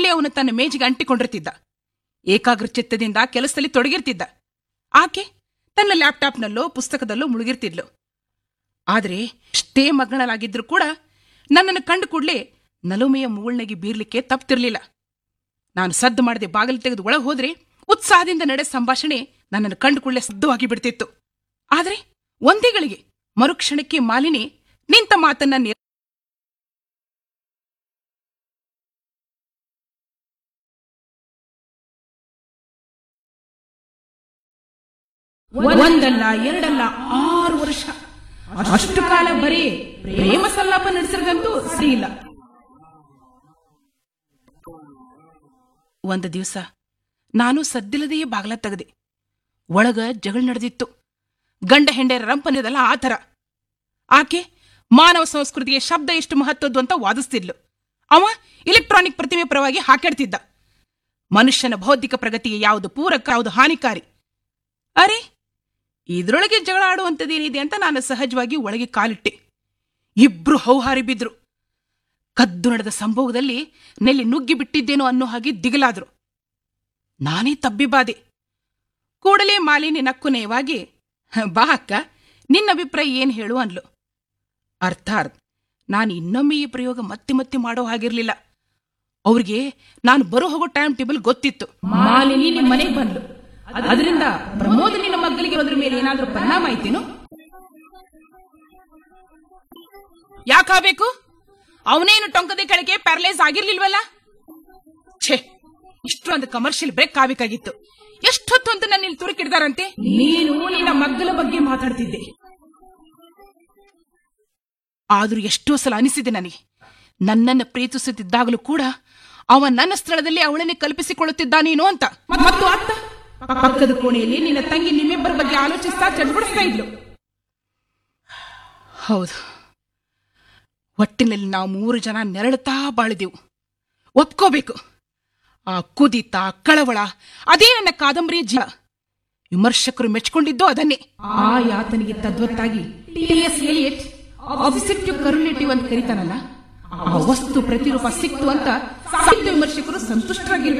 ಅದರಲ್ಲಿ ಅವನು ತನ್ನ ಮೇಜಿಗೆ ಅಂಟಿಕೊಂಡಿರ್ತಿದ್ದ ಏಕಾಗ್ರ ಚಿತ್ತದಿಂದ ಕೆಲಸದಲ್ಲಿ ತೊಡಗಿರ್ತಿದ್ದ ಆಕೆ ತನ್ನ ಲ್ಯಾಪ್ಟಾಪ್ನಲ್ಲೋ ಪುಸ್ತಕದಲ್ಲೋ ಮುಳುಗಿರ್ತಿದ್ಲು ಆದರೆ ಎಷ್ಟೇ ಮಗ್ನಳಾಗಿದ್ರೂ ಕೂಡ ನನ್ನನ್ನು ಕಂಡು ಕೂಡಲೇ ನಲುಮೆಯ ಮುಗುಳ್ನೆಗೆ ಬೀರ್ಲಿಕ್ಕೆ ತಪ್ತಿರ್ಲಿಲ್ಲ ನಾನು ಸದ್ದು ಮಾಡದೆ ಬಾಗಿಲು ತೆಗೆದು ಒಳಗೆ ಹೋದ್ರೆ ಉತ್ಸಾಹದಿಂದ ನಡೆ ಸಂಭಾಷಣೆ ನನ್ನನ್ನು ಕಂಡು ಕೂಡಲೇ ಸದ್ದುವಾಗಿ ಬಿಡ್ತಿತ್ತು ಆದರೆ ಒಂದೇ ಗಳಿಗೆ ಮರುಕ್ಷಣಕ್ಕೆ ಮಾಲಿನಿ ನಿಂತ ಮಾತನ್ನ ನಿ- ಒಂದಲ್ಲ ಎರಡಲ್ಲ ಆರು ವರ್ಷ ಅಷ್ಟು ಕಾಲ ಬರೀ ಪ್ರೇಮ ಸಲ್ಲಾಪ ನಡೆಸಿದಂತೂ ಸರಿ ಇಲ್ಲ ಒಂದು ದಿವಸ ನಾನು ಸದ್ದಿಲ್ಲದೆಯೇ ಬಾಗ್ಲ ತೆಗೆದೆ ಒಳಗ ಜಗಳ ನಡೆದಿತ್ತು ಗಂಡ ಹೆಂಡೆರ ರಂಪನದಲ್ಲ ಆ ಥರ ಆಕೆ ಮಾನವ ಸಂಸ್ಕೃತಿಗೆ ಶಬ್ದ ಎಷ್ಟು ಮಹತ್ವದ್ದು ಅಂತ ವಾದಿಸ್ತಿದ್ಲು ಅವ ಇಲೆಕ್ಟ್ರಾನಿಕ್ ಪ್ರತಿಮೆ ಪರವಾಗಿ ಹಾಕಾಡ್ತಿದ್ದ ಮನುಷ್ಯನ ಬೌದ್ಧಿಕ ಪ್ರಗತಿಗೆ ಯಾವುದು ಪೂರಕ ಯಾವುದು ಹಾನಿಕಾರಿ ಅರೆ ಇದ್ರೊಳಗೆ ಜಗಳ ಆಡುವಂಥದ್ದೇನಿದೆ ಅಂತ ನಾನು ಸಹಜವಾಗಿ ಒಳಗೆ ಕಾಲಿಟ್ಟೆ ಇಬ್ರು ಹೌಹಾರಿ ಬಿದ್ರು ಕದ್ದು ನಡೆದ ಸಂಭೋಗದಲ್ಲಿ ನೆಲ್ಲಿ ನುಗ್ಗಿ ಬಿಟ್ಟಿದ್ದೇನೋ ಅನ್ನೋ ಹಾಗೆ ದಿಗಲಾದ್ರು ನಾನೇ ತಬ್ಬಿಬಾದೆ ಕೂಡಲೇ ಮಾಲಿನಿ ನಕ್ಕುನಯವಾಗಿ ಬಾ ಅಕ್ಕ ನಿನ್ನ ಅಭಿಪ್ರಾಯ ಏನ್ ಹೇಳು ಅನ್ಲು ಅರ್ಥಾತ್ ನಾನು ಇನ್ನೊಮ್ಮೆ ಈ ಪ್ರಯೋಗ ಮತ್ತೆ ಮತ್ತೆ ಮಾಡೋ ಹಾಗಿರ್ಲಿಲ್ಲ ಅವ್ರಿಗೆ ನಾನು ಬರೋ ಹೋಗೋ ಟೈಮ್ ಟೇಬಲ್ ಗೊತ್ತಿತ್ತು ಮಾಲಿನಿ ನಿಮ್ಮ ಮನೆಗೆ ಬಂದ್ಲು ಅದರಿಂದ ಪ್ರಮೋದ್ ನಿನ್ನ ಮಗ್ಗಲಿಗೆ ಅದ್ರ ಮೇಲೆ ಏನಾದ್ರೂ ಪರಿಣಾಮ ಆಯ್ತೇನು ಯಾಕಾಗಬೇಕು ಅವನೇನು ಟೊಂಕದೆ ಕೆಳಗೆ ಪ್ಯಾರಲೈಸ್ ಆಗಿರ್ಲಿಲ್ವಲ್ಲ ಛೇ ಇಷ್ಟೊಂದು ಕಮರ್ಷಿಯಲ್ ಬ್ರೇಕ್ ಆಗ್ಬೇಕಾಗಿತ್ತು ಎಷ್ಟೊತ್ತು ಅಂತ ನನ್ನ ಇಲ್ಲಿ ತುರುಕಿಡ್ದಾರಂತೆ ನೀನು ನಿನ್ನ ಮಗ್ಗಲ ಬಗ್ಗೆ ಮಾತಾಡ್ತಿದ್ದೆ ಆದ್ರೂ ಎಷ್ಟೋ ಸಲ ಅನಿಸಿದೆ ನನಗೆ ನನ್ನನ್ನು ಪ್ರೀತಿಸುತ್ತಿದ್ದಾಗಲೂ ಕೂಡ ಅವ ನನ್ನ ಸ್ಥಳದಲ್ಲಿ ಅವಳನ್ನೇ ಕಲ್ಪಿಸಿಕೊಳ್ಳುತ್ತಿದ್ದಾನೇನೋ ಅಂತ ಮತ್ತು ಅತ್ತ ಪಕ್ಕದ ಕೋಣೆಯಲ್ಲಿ ನಿನ್ನ ತಂಗಿ ನಿಮ್ಮಿಬ್ಬರ ಬಗ್ಗೆ ಆಲೋಚಿಸ್ತಾ ಚಡ್ಬಿಡಿಸ್ತಾ ಇದ್ಲು ಹೌದು ಒಟ್ಟಿನಲ್ಲಿ ನಾವು ಮೂರು ಜನ ನೆರಳುತ್ತಾ ಬಾಳಿದೆವು ಒಪ್ಕೋಬೇಕು ಆ ಕುದಿತ ಕಳವಳ ಅದೇ ನನ್ನ ಕಾದಂಬರಿಯ ಜೀವ ವಿಮರ್ಶಕರು ಮೆಚ್ಕೊಂಡಿದ್ದು ಅದನ್ನೇ ಆ ಯಾತನಿಗೆ ತದ್ವತ್ತಾಗಿ T S Eliot objective correlative ಅಂತ ಕರೀತಾನಲ್ಲ ಆ ವಸ್ತು ಪ್ರತಿರೂಪ ಸಿಕ್ತು ಅಂತ ಸಾಹಿತ್ಯ ವಿಮರ್ಶಕರು ಸಂತುಷ್ಟರಾಗಿರ್ಬೇಕು